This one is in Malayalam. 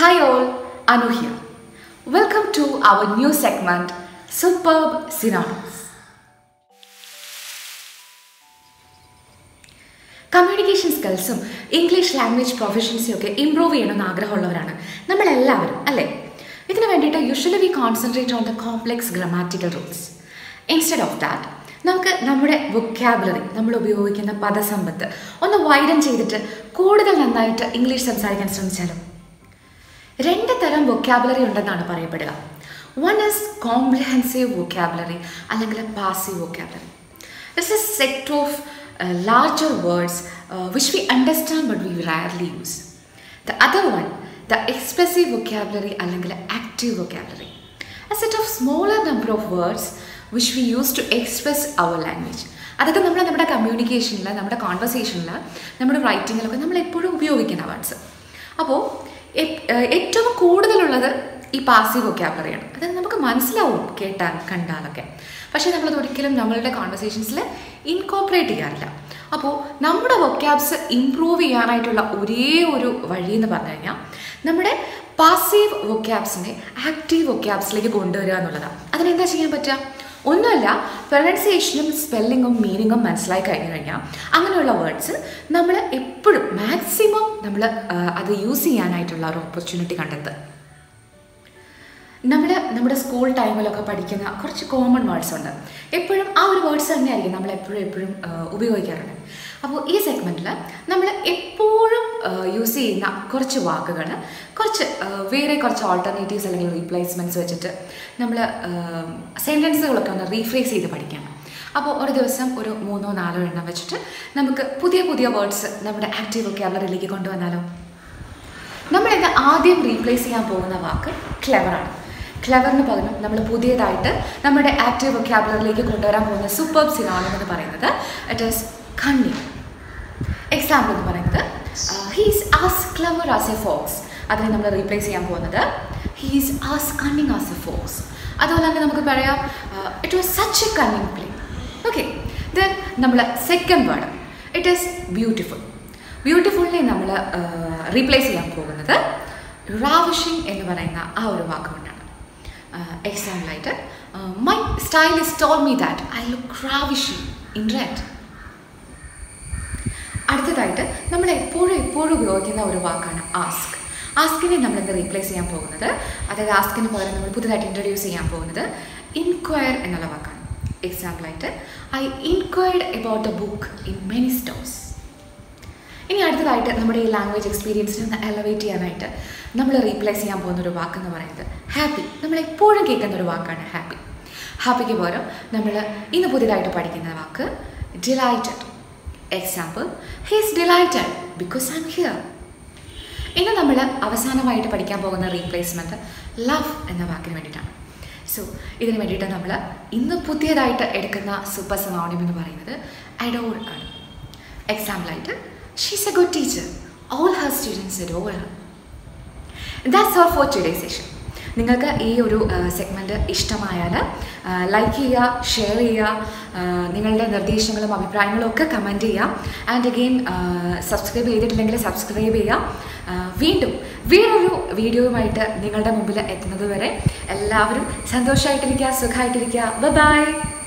Hi all, Anu here. Welcome to our new segment, Superb Synonyms. Communication സ്കിൽസും ഇംഗ്ലീഷ് ലാംഗ്വേജ് പ്രൊഫഷൻസും ഒക്കെ ഇമ്പ്രൂവ് ചെയ്യണമെന്ന് ആഗ്രഹമുള്ളവരാണ് നമ്മളെല്ലാവരും അല്ലേ ഇതിന് വേണ്ടിയിട്ട് usually we concentrate on the complex grammatical rules instead of that നമുക്ക് നമ്മുടെ വൊക്കാബുലറി നമ്മൾ ഉപയോഗിക്കുന്ന പദസമ്പത്ത് ഒന്ന് വൈഡൻ ചെയ്തിട്ട് കൂടുതൽ നന്നായിട്ട് ഇംഗ്ലീഷ് സംസാരിക്കാൻ ശ്രമിച്ചാലും രണ്ട് തരം വൊക്കാബുലറി ഉണ്ടെന്നാണ് പറയപ്പെടുക വൺ ഇസ് കോംപ്രിഹെൻസീവ് വൊക്കാബുലറി അല്ലെങ്കിൽ passive vocabulary it's a set of larger words which we understand but we rarely use the other one the expressive vocabulary അല്ലെങ്കിൽ active vocabulary a set of smaller number of words which we use to express our language അതൊക്കെ നമ്മൾ നമ്മുടെ കമ്മ്യൂണിക്കേഷനിൽ നമ്മുടെ കോൺവെർസേഷനിൽ നമ്മുടെ റൈറ്റിങ്ങിലൊക്കെ നമ്മൾ എപ്പോഴും ഉപയോഗിക്കുന്ന വേർഡ്സ് അപ്പോൾ ഏറ്റവും കൂടുതലുള്ളത് ഈ പാസീവ് വൊക്കാബുലറിയാണ് അത് നമുക്ക് മനസ്സിലാവും കേട്ടാൽ കണ്ടാലൊക്കെ പക്ഷേ നമ്മളത് ഒരിക്കലും നമ്മളുടെ കോൺവെർസേഷൻസിൽ ഇൻകോപ്പറേറ്റ് ചെയ്യാറില്ല അപ്പോൾ നമ്മുടെ വൊക്കാബ്സ് ഇമ്പ്രൂവ് ചെയ്യാനായിട്ടുള്ള ഒരേ ഒരു വഴി എന്ന് പറഞ്ഞു കഴിഞ്ഞാൽ നമ്മുടെ പാസീവ് വൊക്കാബ്സിനെ ആക്റ്റീവ് വൊക്കാബ്സിലേക്ക് കൊണ്ടുവരിക എന്നുള്ളതാണ് അതിനെന്താ ചെയ്യാൻ പറ്റുക ഒന്നുമല്ല പ്രൊനൗൺസിയേഷനും സ്പെല്ലിങ്ങും മീനിങ്ങും മനസ്സിലായി കഴിഞ്ഞു കഴിഞ്ഞാൽ അങ്ങനെയുള്ള വേർഡ്സ് നമ്മൾ എപ്പോഴും മാക്സിമം നമ്മൾ അത് യൂസ് ചെയ്യാനായിട്ടുള്ള ഒരു ഓപ്പർച്യൂണിറ്റി കണ്ടെത്തുക നമ്മൾ നമ്മുടെ സ്കൂൾ ടൈമിലൊക്കെ പഠിക്കുന്ന കുറച്ച് കോമൺ വേർഡ്സ് ഉണ്ട് എപ്പോഴും ആ ഒരു വേർഡ്സ് തന്നെയായിരിക്കും നമ്മൾ എപ്പോഴും എപ്പോഴും ഉപയോഗിക്കാറുണ്ട് അപ്പോൾ ഈ സെഗ്മെൻറ്റിൽ നമ്മൾ എപ്പോഴും യൂസ് ചെയ്യുന്ന കുറച്ച് വാക്കുകൾ കുറച്ച് വേറെ കുറച്ച് ഓൾട്ടർനേറ്റീവ്സ് അല്ലെങ്കിൽ റീപ്ലേസ്മെൻറ്റ്സ് വെച്ചിട്ട് നമ്മൾ സെൻറ്റൻസുകളൊക്കെ ഒന്ന് റീഫ്രേസ് ചെയ്ത് പഠിക്കണം അപ്പോൾ ഒരു ദിവസം ഒരു മൂന്നോ നാലോ എണ്ണം വെച്ചിട്ട് നമുക്ക് പുതിയ പുതിയ വേർഡ്സ് നമ്മുടെ ആക്റ്റീവ് വൊക്കാബുലറിയിലേക്ക് കൊണ്ടുവന്നാലോ നമ്മളിത് ആദ്യം റീപ്ലേസ് ചെയ്യാൻ പോകുന്ന വാക്ക് ക്ലെവറാണ് ക്ലെവറിന് പകരം നമ്മൾ പുതിയതായിട്ട് നമ്മുടെ ആക്റ്റീവ് വൊക്കാബുലറിലേക്ക് കൊണ്ടുവരാൻ പോകുന്ന സൂപ്പർ സിനോണിം എന്ന് പറയുന്നത് ഇറ്റ് ഈസ് കണ്ണി എക്സാമ്പിൾ എന്ന് പറയുന്നത് he's as clever as a fox അതിനെ നമ്മൾ റീപ്ലേസ് ചെയ്യാൻ പോകുന്നത് he's as cunning as a fox അതുപോലെ തന്നെ നമുക്ക് പറയാം it was such a cunning play okay then നമ്മൾ second word it is beautiful ബ്യൂട്ടിഫുള്ളിനെ നമ്മൾ റീപ്ലേസ് ചെയ്യാൻ പോകുന്നത് റാവിഷിങ് എന്ന് പറയുന്ന ആ ഒരു വാക്കുകൊണ്ടാണ് എക്സാമ്പിളായിട്ട് my style is told me that I look ravishing in red അടുത്തതായിട്ട് നമ്മൾ എപ്പോഴും എപ്പോഴും ഉപയോഗിക്കുന്ന ഒരു വാക്കാണ് ആസ്ക് ആസ്കിനെ നമ്മളിന്ന് റീപ്ലേസ് ചെയ്യാൻ പോകുന്നത് അതായത് ആസ്കിന് പകരം നമ്മൾ പുതുതായിട്ട് ഇൻട്രൊഡ്യൂസ് ചെയ്യാൻ പോകുന്നത് ഇൻക്വയർ എന്നുള്ള വാക്കാണ് എക്സാമ്പിളായിട്ട് I inquired about a book in many stores ഇനി അടുത്തതായിട്ട് നമ്മുടെ ഈ ലാംഗ്വേജ് എക്സ്പീരിയൻസിനെ ഒന്ന് എലവേറ്റ് ചെയ്യാനായിട്ട് നമ്മൾ റീപ്ലേസ് ചെയ്യാൻ പോകുന്ന ഒരു വാക്ക് എന്ന് പറയുന്നത് ഹാപ്പി നമ്മൾ എപ്പോഴും കേൾക്കുന്ന ഒരു വാക്കാണ് ഹാപ്പി ഹാപ്പിക്ക് പകരം നമ്മൾ ഇന്ന് പുതിയതായിട്ട് പഠിക്കുന്ന വാക്ക് delighted example he's delighted because I am here ഇന്ന് നമ്മൾ അവസാനമായിട്ട് പഠിക്കാൻ പോകുന്ന റീപ്ലേസ്മെൻറ്റ് ലവ് എന്ന വാക്കിന് വേണ്ടിയിട്ടാണ് സോ ഇതിന് വേണ്ടിയിട്ട് നമ്മൾ ഇന്ന് പുതിയതായിട്ട് എടുക്കുന്ന സൂപ്പർ സനോണിം എന്ന് പറയുന്നത് അഡോർ ആണ് എക്സാമ്പിളായിട്ട് she's a good teacher all her students adore her that's all for today session നിങ്ങൾക്ക് ഈ ഒരു സെഗ്മെൻറ്റ് ഇഷ്ടമായാൽ ലൈക്ക് ചെയ്യുക ഷെയർ ചെയ്യുക നിങ്ങളുടെ നിർദ്ദേശങ്ങളും അഭിപ്രായങ്ങളും ഒക്കെ കമൻറ്റ് ചെയ്യുക ആൻഡ് അഗെയിൻ സബ്സ്ക്രൈബ് ചെയ്തിട്ടില്ലെങ്കിൽ സബ്സ്ക്രൈബ് ചെയ്യുക വീണ്ടും വേറൊരു വീഡിയോയുമായിട്ട് നിങ്ങളുടെ മുമ്പിൽ എത്തുന്നത് വരെ എല്ലാവരും സന്തോഷമായിട്ടിരിക്കുക സുഖമായിട്ടിരിക്കുക ബൈ